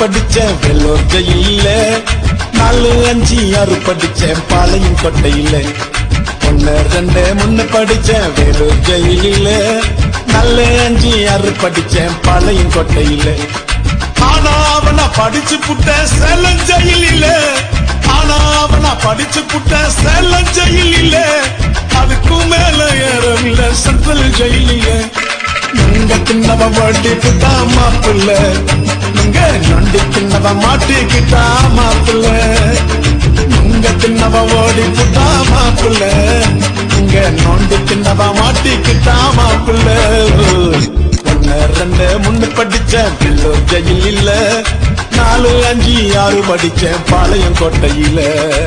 படிச்சேன் வெள்ளோர் ஜெயில நாலு அஞ்சு ஆறு படிச்சேன் பாளையம் கொட்டையில ஒன்னு ரெண்டு முன்னு படிச்சேன் வேலூர் ஜெயில நல்ல அஞ்சு ஆறு படிச்சேன் பாளையம் கொட்டையில ஆனா அவன படிச்சு புட்ட சேலம் ஜெயில் இல்ல ஆனா அவன படிச்சு புட்ட சேலம் ஜெயில் இல்ல அதுக்கும் மேல ஏறவில்லை சென்ட்ரல் ஜெயில் இல்ல நீங்க தின்னவ வட்டி புட்டா மாப்பிள்ள நீங்க நொண்டி தின்னவ மாட்டிக்கிட்டா மாப்பிள்ள நீங்க தின்னவ ஓடி புட்டா மாப்பிள்ள நீங்க நொண்டி தின்னவ மாட்டிக்கிட்டா மாப்பிள்ள ஒன்னு ரெண்டு முன்னு படிச்சேன் பில்லூர் ஜெயில் இல்ல நாலு அஞ்சு ஆறு படிச்சேன் பாளையம் கோட்டையில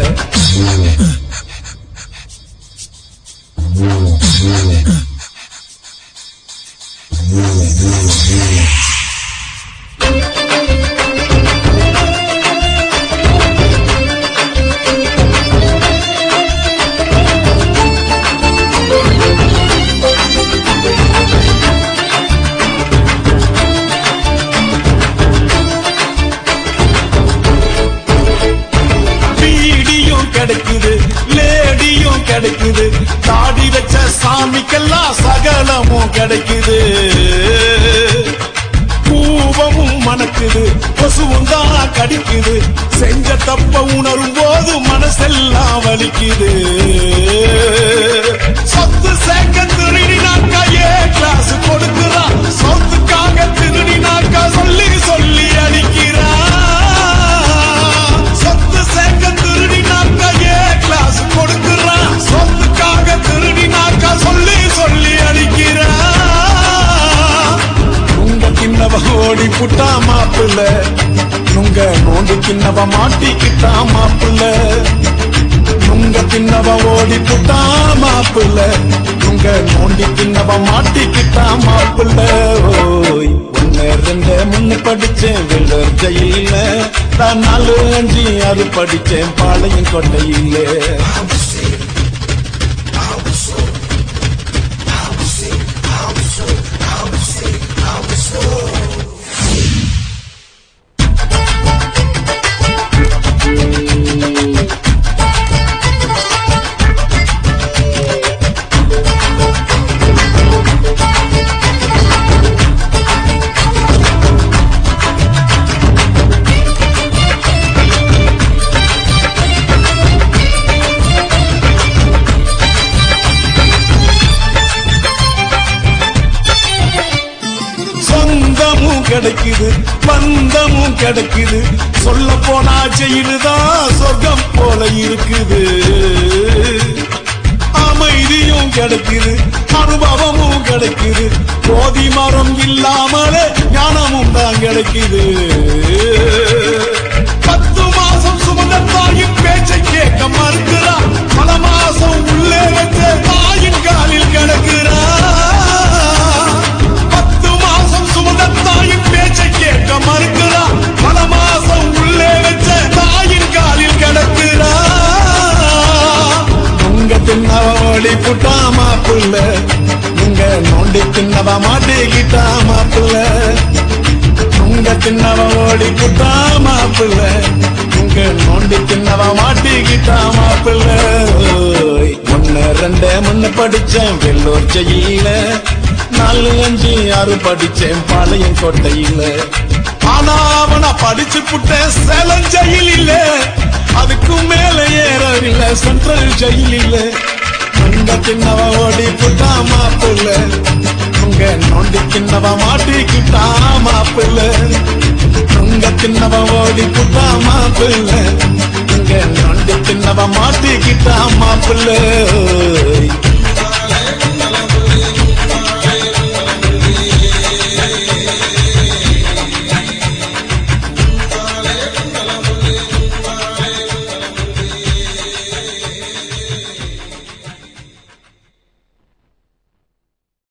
பீடியும் கிடைக்குது லேடியும் கிடைக்குது தாடி வச்ச சாமிக்கெல்லாம் சகலமும் கிடைக்குது பூவமும் மணக்குது பசுவும் தான் கடிக்குது செஞ்ச தப்ப உணரும் போது மனசெல்லாம் வலிக்குது சொத்து சேர்க்க திருடினாக்கா ஏ கிளாஸ் கொடுக்குறான் சொத்துக்காக திருடினாக்கா சொல்லி சொல்லி அடிக்கிறான் சொத்து சேர்க்க திருடினாக்கா ஏ கிளாஸ் கொடுக்குறான் சொத்துக்காக திருடினாக்கா சொல்லி சொல்லி அடிக்கிறான் உங்க கிண்ணவ ஓடி புட்டா மாப்பிள்ள உங்க நோண்டி கிண்ணவ மாட்டிக்கிட்டா மாப்பிள்ள உங்க கிண்ணவ ஓடி புட்டா மாப்பிள்ள உங்க நோண்டி கிண்ணவ மாட்டிக்கிட்டா மாப்பிள்ள ஓய் ஒன்னு ரெண்டு முன்னு படிச்சேன் வெள்ளர் ஜெயில நான் நாலு அஞ்சு ஆறு படிச்சேன் பாளையம் கொண்டையிலே சொந்தமும் கிடைக்குது பந்தமும் கிடைக்குது சொல்ல போனா ஜெயிலுதான் சொர்க்கம் போல இருக்குது அமைதியும் கிடைக்குது அனுபவமும் கிடைக்குது போதி மரம் இல்லாமலே ஞானமும் தான் கிடைக்குது பத்து மாசம் சுமந்த தாயின் பேச்சை கேட்க மறுக்கிறா பல மாசம் உள்ளே வச்ச தாயின் காலில் கிடக்கிறா பத்து மாசம் சுமந்த தாயின் பேச்சை கேட்க மறுக்கிறா பல மாசம் உள்ளே வச்ச தாயின் காலில் கிடக்கிறா உங்க தின்னவ ஓடி புட்டா மாப்புள்ள உங்க நோண்டி தின்னவ மாட்டிக்கிட்டா மாப்புள்ள உங்க தின்னவ ஓடி புட்டா மாப்புள்ள உங்க நோண்டி தின்னவ மாட்டிக்கிட்டா மாப்புள்ள ஓய். ஒன்னு ரெண்டு முன்னு படிச்சேன் வெள்ளூர் ஜெயில நாலு அஞ்சு ஆறு படிச்சேன் பாளையம் கோட்டையில ஆனா அவன படிச்சு புட்டேன் சேலம் ஜெயில் இல்ல அதுக்கும் மேல ஏறவில்லை சென்ட்ரல் ஜெயில் இல்ல உங்க தின்னவ ஓடி புட்டா மாப்புள்ள உங்க நோண்டி தின்னவ மாட்டிக்கிட்டா மாப்புள்ள உங்க தின்னவ ஓடி புட்டா மாப்புள்ள உங்க நோண்டி தின்னவ மாட்டிக்கிட்டா மாப்புள்ள